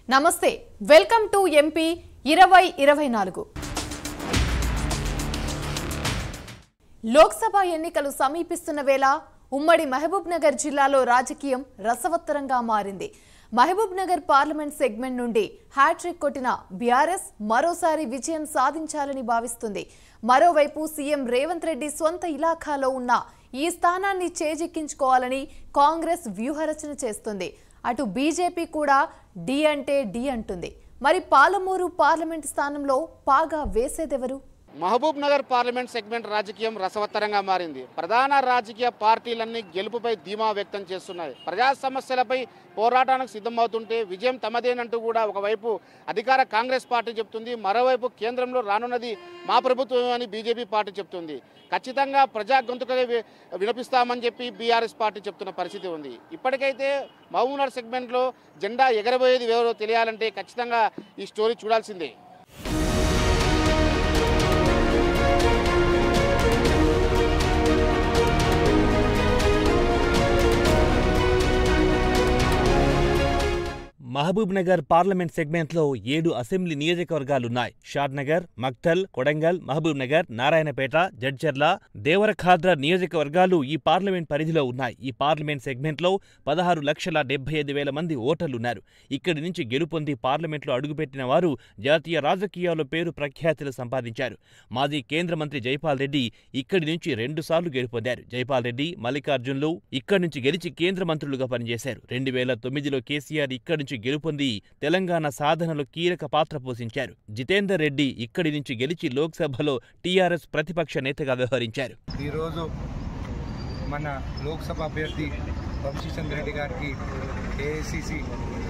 నమస్తే welcome to MP ఇరవై ఇరవై నాలుగు లోక్సభ ఎన్నికలు సమీపిస్తున్న వేళ ఉమ్మడి మహబూబ్ నగర్ జిల్లాలో రాజకీయం రసవత్తరంగా మారింది మహబూబ్ నగర్ పార్లమెంట్ సెగ్మెంట్ నుండి హ్యాట్రిక్ కొట్టిన బీఆర్ఎస్ మరోసారి విజయం సాధించాలని భావిస్తుంది మరోవైపు సీఎం రేవంత్ రెడ్డి సొంత ఇలాఖాలో ఉన్న ఈ స్థానాన్ని చేజిక్కించుకోవాలని కాంగ్రెస్ వ్యూహరచన చేస్తుంది అటు బీజేపీ కూడా డి అంటే డి అంటుంది మరి పాలమూరు పార్లమెంట్ స్థానంలో పాగా వేసేదెవరు మహబూబ్ నగర్ పార్లమెంట్ సెగ్మెంట్ రాజకీయం రసవత్తరంగా మారింది ప్రధాన రాజకీయ పార్టీలన్నీ గెలుపుపై ధీమా వ్యక్తం చేస్తున్నాయి ప్రజా సమస్యలపై పోరాటానికి సిద్ధమవుతుంటే విజయం తమదేనంటూ కూడా ఒకవైపు అధికార కాంగ్రెస్ పార్టీ చెప్తుంది మరోవైపు కేంద్రంలో రానున్నది మా ప్రభుత్వం అని బీజేపీ పార్టీ చెప్తుంది ఖచ్చితంగా ప్రజా గొంతుకగా వి- వినిపిస్తామని చెప్పి బీఆర్ఎస్ పార్టీ చెప్తున్న పరిస్థితి ఉంది ఇప్పటికైతే మహబూబ్ నగర్ సెగ్మెంట్లో జెండా ఎగరబోయేది ఎవరో తెలియాలంటే ఖచ్చితంగా ఈ స్టోరీ చూడాల్సిందే మహబూబ్ నగర్ పార్లమెంట్ సెగ్మెంట్లో ఏడు అసెంబ్లీ నియోజకవర్గాలున్నాయి షాద్నగర్ మక్తల్ కొడంగల్ మహబూబ్ నగర్ నారాయణపేట జడ్చర్ల దేవరఖాద్ర నియోజకవర్గాలు ఈ పార్లమెంట్ పరిధిలో ఉన్నాయి ఈ పార్లమెంట్ సెగ్మెంట్లో పదహారు లక్షల డెబ్బై ఐదు వేల మంది ఓటర్లున్నారు ఇక్కడి నుంచి గెలుపొంది పార్లమెంట్లో అడుగుపెట్టిన వారు జాతీయ రాజకీయాల్లో పేరు ప్రఖ్యాతులు సంపాదించారు మాజీ కేంద్ర మంత్రి జైపాల్ రెడ్డి ఇక్కడి నుంచి రెండుసార్లు గెలుపొందారు జైపాల్ రెడ్డి మల్లికార్జున్లు ఇక్కడి నుంచి గెలిచి కేంద్ర మంత్రులుగా పనిచేశారు రెండు వేల తొమ్మిదిలో కేసీఆర్ ఇక్కడి నుంచి గెలుపొంది తెలంగాణ సాధనలో కీలక పాత్ర పోషించారు జితేందర్ రెడ్డి ఇక్కడి నుంచి గెలిచి లోక్సభలో టీఆర్ఎస్ ప్రతిపక్ష నేతగా వ్యవహరించారు ఈరోజు మన లోక్సభ అభ్యర్థి వంశీచంద్ర రెడ్డి గారికి ఏఐసిసి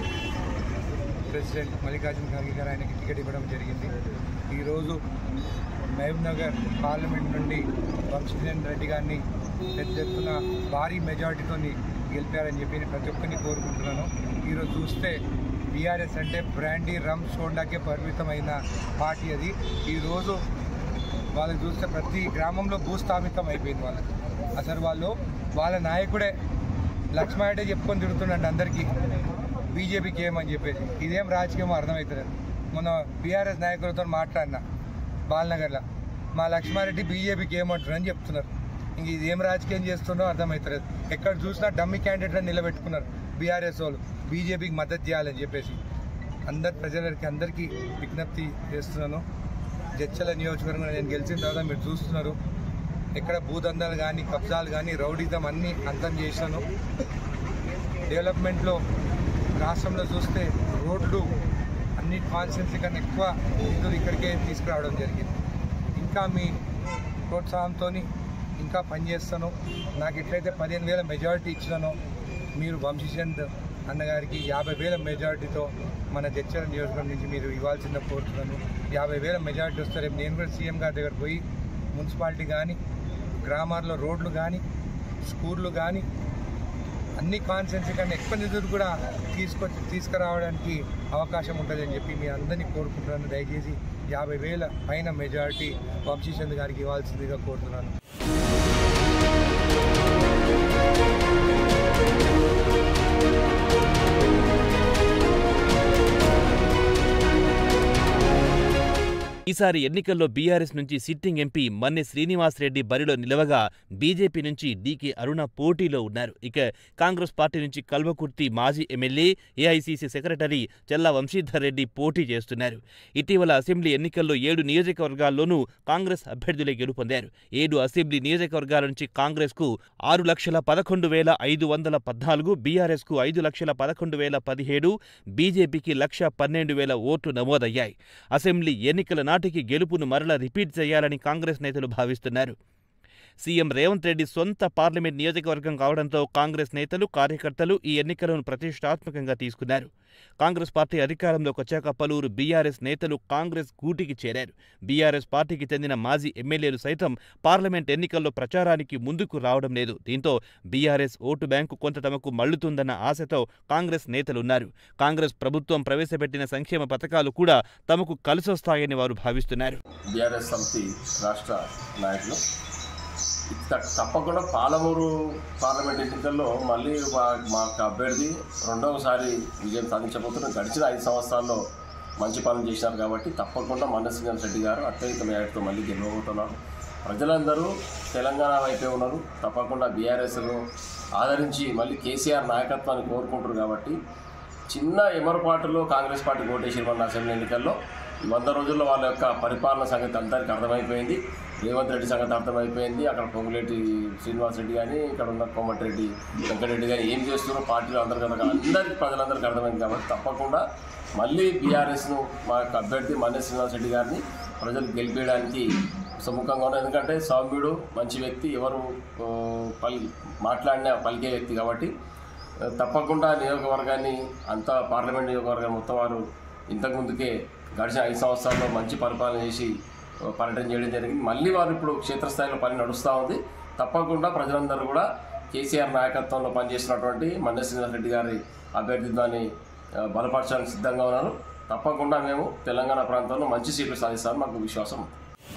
ప్రెసిడెంట్ మల్లికార్జున ఖార్గే గారు ఆయనకి టికెట్ ఇవ్వడం జరిగింది ఈరోజు మహబూబ్ నగర్ పార్లమెంట్ నుండి వంశీచంద్ర రెడ్డి గారిని పెద్ద ఎత్తున భారీ మెజారిటీతో గెలిపారని చెప్పి నేను ప్రతి ఒక్కరిని కోరుకుంటున్నాను ఈరోజు చూస్తే బీఆర్ఎస్ అంటే బ్రాండీ రమ్ సోండాకే పరిమితమైన పార్టీ అది ఈరోజు వాళ్ళని చూస్తే ప్రతి గ్రామంలో భూస్థాపితం అయిపోయింది వాళ్ళకి అసలు వాళ్ళు వాళ్ళ నాయకుడే లక్ష్మాయుడే చెప్పుకొని తిరుగుతుండండి అందరికీ బీజేపీకి ఏమని చెప్పేసి ఇదేం రాజకీయం అర్థమవుతుంది మొన్న బీఆర్ఎస్ నాయకులతో మాట్లాడినా బాలనగర్లో మా లక్ష్మారెడ్డి బీజేపీకి ఏమంటారని చెప్తున్నారు ఇంక ఇదేం రాజకీయం చేస్తుండో అర్థమవుతలేదు ఎక్కడ చూసినా డమ్మి క్యాండిడేట్లను నిలబెట్టుకున్నారు బీఆర్ఎస్ వాళ్ళు బీజేపీకి మద్దతు చేయాలని చెప్పేసి అందరి ప్రజలకి అందరికీ విజ్ఞప్తి చేస్తున్నాను జడ్చల నియోజకవర్గంలో నేను గెలిచిన తర్వాత మీరు చూస్తున్నారు ఎక్కడ భూదందాలు కానీ కబ్జాలు కానీ రౌడీజం అన్నీ అంతం చేశాను డెవలప్మెంట్లో రాష్ట్రంలో చూస్తే రోడ్లు అన్ని కాన్స్టెన్సీ కన్నా ఎక్కువ నిధులు ఇక్కడికే తీసుకురావడం జరిగింది ఇంకా మీ ప్రోత్సాహంతో ఇంకా పనిచేస్తాను నాకు ఎట్లయితే పదిహేను వేల మెజారిటీ ఇచ్చినానో మీరు వంశీచంద్ అన్నగారికి యాభై వేల మెజారిటీతో మన జడ్చల నియోజకవర్గం నుంచి మీరు ఇవ్వాల్సిందే కోరుతున్నాను యాభై వేల మెజారిటీ వస్తే రేపు నేను కూడా సీఎం గారి దగ్గర పోయి మున్సిపాలిటీ కానీ గ్రామాల్లో రోడ్లు కానీ స్కూళ్ళు కానీ అన్ని కాన్సెన్సీ కన్నా ఎక్కువ నిధులు కూడా తీసుకొచ్చి తీసుకురావడానికి అవకాశం ఉంటుందని చెప్పి మీ అందరినీ కోరుకుంటున్నాను దయచేసి యాభై వేల పైన మెజారిటీ వంశీచంద్ గారికి ఇవ్వాల్సిందిగా కోరుతున్నాను ఈసారి ఎన్నికల్లో బీఆర్ఎస్ నుంచి సిట్టింగ్ ఎంపీ మన్నె శ్రీనివాసరెడ్డి బరిలో నిలవగా బీజేపీ నుంచి డీకే అరుణ పోటీలో ఉన్నారు ఇక కాంగ్రెస్ పార్టీ నుంచి కల్వకుర్తి మాజీ MLA AICC secretary Challa Vamshidhar Reddy పోటీ చేస్తున్నారు ఇటీవల అసెంబ్లీ ఎన్నికల్లో ఏడు నియోజకవర్గాల్లోనూ కాంగ్రెస్ అభ్యర్థులే గెలుపొందారు ఏడు అసెంబ్లీ నియోజకవర్గాల నుంచి కాంగ్రెస్కు ఆరు లక్షల పదకొండు వేల ఐదు వందల పద్నాలుగు బీఆర్ఎస్కు ఐదు లక్షల పదకొండు వేల పదిహేడు బీజేపీకి లక్ష పన్నెండు వేల ఓట్లు నమోదయ్యాయి అసెంబ్లీ ఎన్నికల నాటికి గెలుపును మరలా రిపీట్ చేయాలని కాంగ్రెస్ నేతలు భావిస్తున్నారు సీఎం రేవంత్ రెడ్డి సొంత పార్లమెంట్ నియోజకవర్గం కావడంతో కాంగ్రెస్ నేతలు కార్యకర్తలు ఈ ఎన్నికలను ప్రతిష్టాత్మకంగా తీసుకున్నారు కాంగ్రెస్ పార్టీ అధికారంలోకి వచ్చాక పలువురు బీఆర్ఎస్ నేతలు కాంగ్రెస్ గూటికి చేరారు బీఆర్ఎస్ పార్టీకి చెందిన మాజీ ఎమ్మెల్యేలు సైతం పార్లమెంట్ ఎన్నికల్లో ప్రచారానికి ముందుకు రావడం లేదు దీంతో బీఆర్ఎస్ ఓటు బ్యాంకు కొంత తమకు మళ్లుతుందన్న ఆశతో కాంగ్రెస్ నేతలున్నారు కాంగ్రెస్ ప్రభుత్వం ప్రవేశపెట్టిన సంక్షేమ పథకాలు కూడా తమకు కలిసొస్తాయని వారు భావిస్తున్నారు బీఆర్ఎస్ సమితి రాష్ట్ర నాయకులు త- తప్పకుండా పాలమూరు పార్లమెంట్ ఎన్నికల్లో మళ్ళీ మా మా అభ్యర్థి రెండవసారి విజయం సాధించబోతున్నారు గడిచిన ఐదు సంవత్సరాల్లో మంచి పనులు చేశారు కాబట్టి తప్పకుండా మన్నసింహన్ రెడ్డి గారు అత్యధిక మేరతో మళ్ళీ గెలవబోతున్నారు ప్రజలందరూ తెలంగాణ వైపే ఉన్నారు తప్పకుండా బీఆర్ఎస్ను ఆదరించి మళ్ళీ కేసీఆర్ నాయకత్వాన్ని కోరుకుంటారు కాబట్టి చిన్న ఎమరపాటులో కాంగ్రెస్ పార్టీ ఓటేసిన మన అసెంబ్లీ ఎన్నికల్లో ఈ వంద రోజుల్లో వాళ్ళ యొక్క పరిపాలన సంగతి అందరికీ అర్థమైపోయింది రేవంత్ రెడ్డి సంగతి అర్థమైపోయింది అక్కడ పొంగులేటి శ్రీనివాస్ రెడ్డి కానీ ఇక్కడ ఉన్న కోమటిరెడ్డి వెంకటరెడ్డి కానీ ఏం చేస్తున్నారో పార్టీలో అందరికీ అర్థం అందరికీ ప్రజలందరికీ అర్థమైంది కాబట్టి తప్పకుండా మళ్ళీ బీఆర్ఎస్ను మా యొక్క అభ్యర్థి మన్య శ్రీనివాస్ రెడ్డి గారిని ప్రజలు గెలిపేయడానికి సుముఖంగా ఉన్నారు ఎందుకంటే సౌమ్యుడు మంచి వ్యక్తి ఎవరు ఆ, పలి మాట్లాడిన పలికే వ్యక్తి కాబట్టి తప్పకుండా నియోజకవర్గాన్ని అంతా పార్లమెంట్ నియోజకవర్గం మొత్తం వారు ఇంతకుముందుకే గడిచిన ఐదు సంవత్సరాల్లో మంచి పరిపాలన చేసి ఆ, పర్యటన చేయడం జరిగింది మళ్ళీ వారు ఇప్పుడు క్షేత్రస్థాయిలో పని నడుస్తూ ఉంది తప్పకుండా ప్రజలందరూ కూడా కేసీఆర్ నాయకత్వంలో పనిచేస్తున్నటువంటి మన్య శ్రీనివాస్ రెడ్డి గారి అభ్యర్థిత్వాన్ని ఆ, బలపరచడానికి సిద్ధంగా ఉన్నారు తప్పకుండా మేము తెలంగాణ ప్రాంతంలో మంచి సీట్లు సాధిస్తామని మాకు విశ్వాసం ఉంది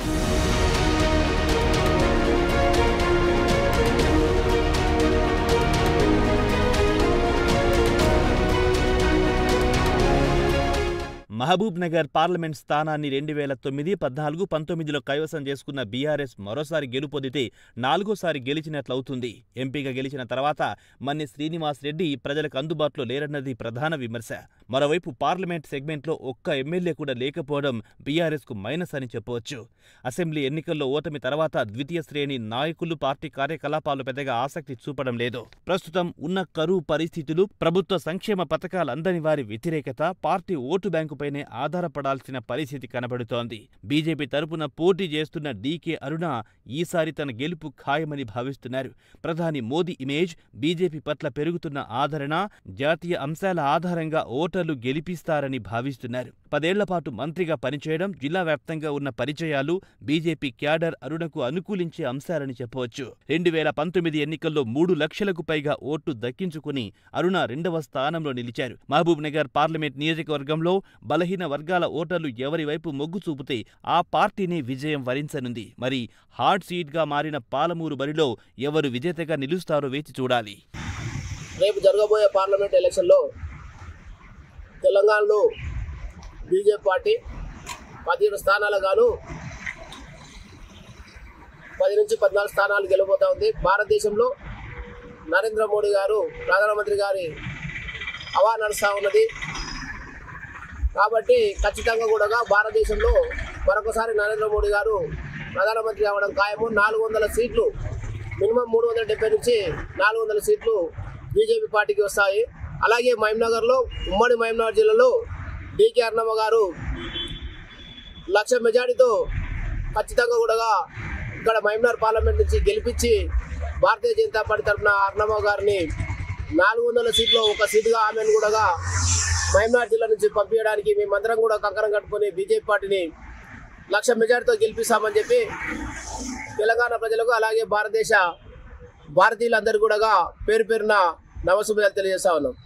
మహబూబ్ నగర్ పార్లమెంట్ స్థానాన్ని రెండు వేల తొమ్మిది పద్నాలుగు పంతొమ్మిదిలో కైవసం చేసుకున్న బీఆర్ఎస్ మరోసారి గెలుపొందితే నాలుగోసారి గెలిచినట్లవుతుంది ఎంపీగా గెలిచిన తర్వాత మన్ని శ్రీనివాస్ రెడ్డి ప్రజలకు అందుబాటులో లేరన్నది ప్రధాన విమర్శ మరోవైపు పార్లమెంట్ సెగ్మెంట్లో ఒక్క ఎమ్మెల్యే కూడా లేకపోవడం బీఆర్ఎస్కు మైనస్ అని చెప్పవచ్చు అసెంబ్లీ ఎన్నికల్లో ఓటమి తర్వాత ద్వితీయ శ్రేణి నాయకులు పార్టీ కార్యకలాపాలు పెద్దగా ఆసక్తి చూపడం లేదు ప్రస్తుతం ఉన్న కరువు పరిస్థితులు ప్రభుత్వ సంక్షేమ పథకాలు అందని వారి వ్యతిరేకత పార్టీ ఓటు బ్యాంకుపైనే ఆధారపడాల్సిన పరిస్థితి కనబడుతోంది బీజేపీ తరపున పోటీ చేస్తున్న డీకే అరుణ ఈసారి తన గెలుపు ఖాయమని భావిస్తున్నారు ప్రధాని మోదీ ఇమేజ్ బీజేపీ పట్ల పెరుగుతున్న ఆదరణ జాతీయ అంశాల ఆధారంగా ఓటర్లు గెలిపిస్తారని భావిస్తున్నారు పదేళ్ల పాటు మంత్రిగా పనిచేయడం జిల్లా వ్యాప్తంగా ఉన్న పరిచయాలు బీజేపీ క్యాడర్ అరుణకు అనుకూలించే అంశాలని చెప్పవచ్చు రెండు వేల పంతొమ్మిది ఎన్నికల్లో మూడు లక్షలకు పైగా ఓట్లు దక్కించుకుని అరుణ రెండవ స్థానంలో నిలిచారు మహబూబ్ నగర్ పార్లమెంట్ నియోజకవర్గంలో బలహీన వర్గాల ఓటర్లు ఎవరి వైపు మొగ్గు చూపితే ఆ పార్టీని విజయం వరించనుంది మరి హార్డ్ సీట్గా మారిన పాలమూరు బరిలో ఎవరు విజేతగా నిలుస్తారో వేచి చూడాలి రేపు జరగబోయే పార్లమెంట్ ఎలక్షన్లో తెలంగాణలో బీజేపీ పార్టీ పదిహేడు స్థానాలు గాను పది నుంచి పద్నాలుగు స్థానాలు గెలబోతా ఉంది భారతదేశంలో నరేంద్ర మోడీ గారు ప్రధానమంత్రి గారి హవా నడుస్తూ ఉన్నది కాబట్టి ఖచ్చితంగా కూడా భారతదేశంలో మరొకసారి నరేంద్ర మోడీ గారు ప్రధానమంత్రి అవ్వడం ఖాయము నాలుగు వందల సీట్లు మినిమం మూడు వందల డెబ్బై నుంచి నాలుగు వందల సీట్లు బీజేపీ పార్టీకి వస్తాయి అలాగే మహంనగర్లో ఉమ్మడి మహంనగర్ జిల్లాలో డీకే అర్ణమ్మ గారు లక్ష మెజారిటీతో ఖచ్చితంగా కూడా ఇక్కడ మహంనగర్ పార్లమెంట్ నుంచి గెలిపించి భారతీయ జనతా పార్టీ తరఫున అర్ణమ్మ గారిని నాలుగు వందల సీట్లో ఒక సీటుగా ఆమెను కూడా మహంనాథ్ జిల్లా నుంచి పంపించడానికి మేమందరం కూడా కంకణం కట్టుకొని బీజేపీ పార్టీని లక్ష మెజార్టీతో గెలిపిస్తామని చెప్పి తెలంగాణ ప్రజలకు అలాగే భారతదేశ భారతీయులందరూ కూడా పేరు పేరున నమశుభాలు తెలియజేస్తా ఉన్నాం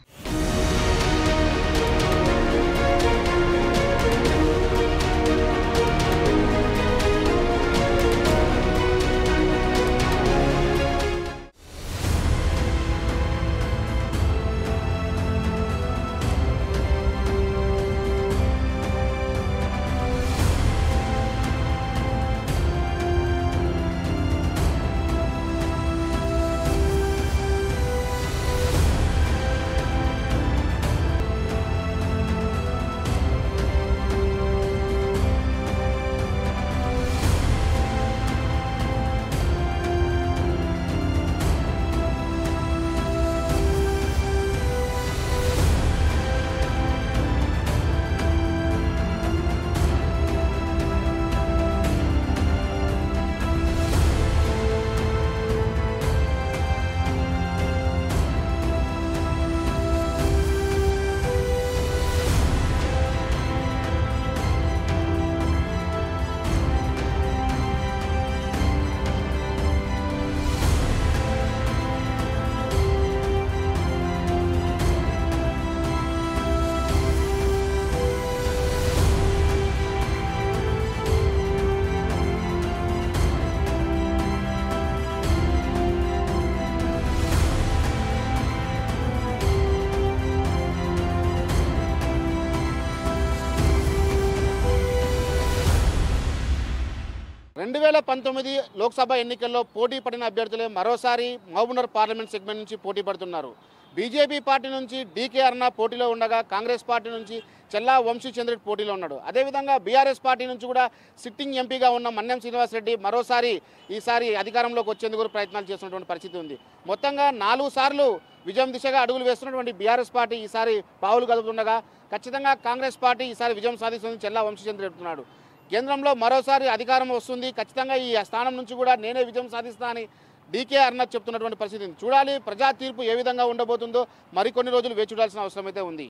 రెండు వేల పంతొమ్మిది లోక్సభ ఎన్నికల్లో పోటీ పడిన అభ్యర్థులే మరోసారి మహబూబ్నగర్ పార్లమెంట్ సెగ్మెంట్ నుంచి పోటీ పడుతున్నారు బీజేపీ పార్టీ నుంచి డీకే అరుణ పోటీలో ఉండగా కాంగ్రెస్ పార్టీ నుంచి చెల్లా వంశీచంద్రుడు పోటీలో ఉన్నాడు అదేవిధంగా బీఆర్ఎస్ పార్టీ నుంచి కూడా సిట్టింగ్ ఎంపీగా ఉన్న మన్యం శ్రీనివాసరెడ్డి మరోసారి ఈసారి అధికారంలోకి వచ్చేందుకు ప్రయత్నాలు చేస్తున్నటువంటి పరిస్థితి ఉంది మొత్తంగా నాలుగు సార్లు విజయం దిశగా అడుగులు వేస్తున్నటువంటి బీఆర్ఎస్ పార్టీ ఈసారి పావులు కదుపుతుండగా ఖచ్చితంగా కాంగ్రెస్ పార్టీ ఈసారి విజయం సాధిస్తుందని చెల్లా వంశీచంద్ర చెప్తున్నాడు కేంద్రంలో మరోసారి అధికారం వస్తుంది ఖచ్చితంగా ఈ స్థానం నుంచి కూడా నేనే విజయం సాధిస్తా అని డీకే అర్నత్ చెప్తున్నటువంటి పరిస్థితి ఉంది. చూడాలి ప్రజా తీర్పు ఏ విధంగా ఉండబోతుందో మరికొన్ని రోజులు వేచి చూడాల్సిన అవసరం అయితే ఉంది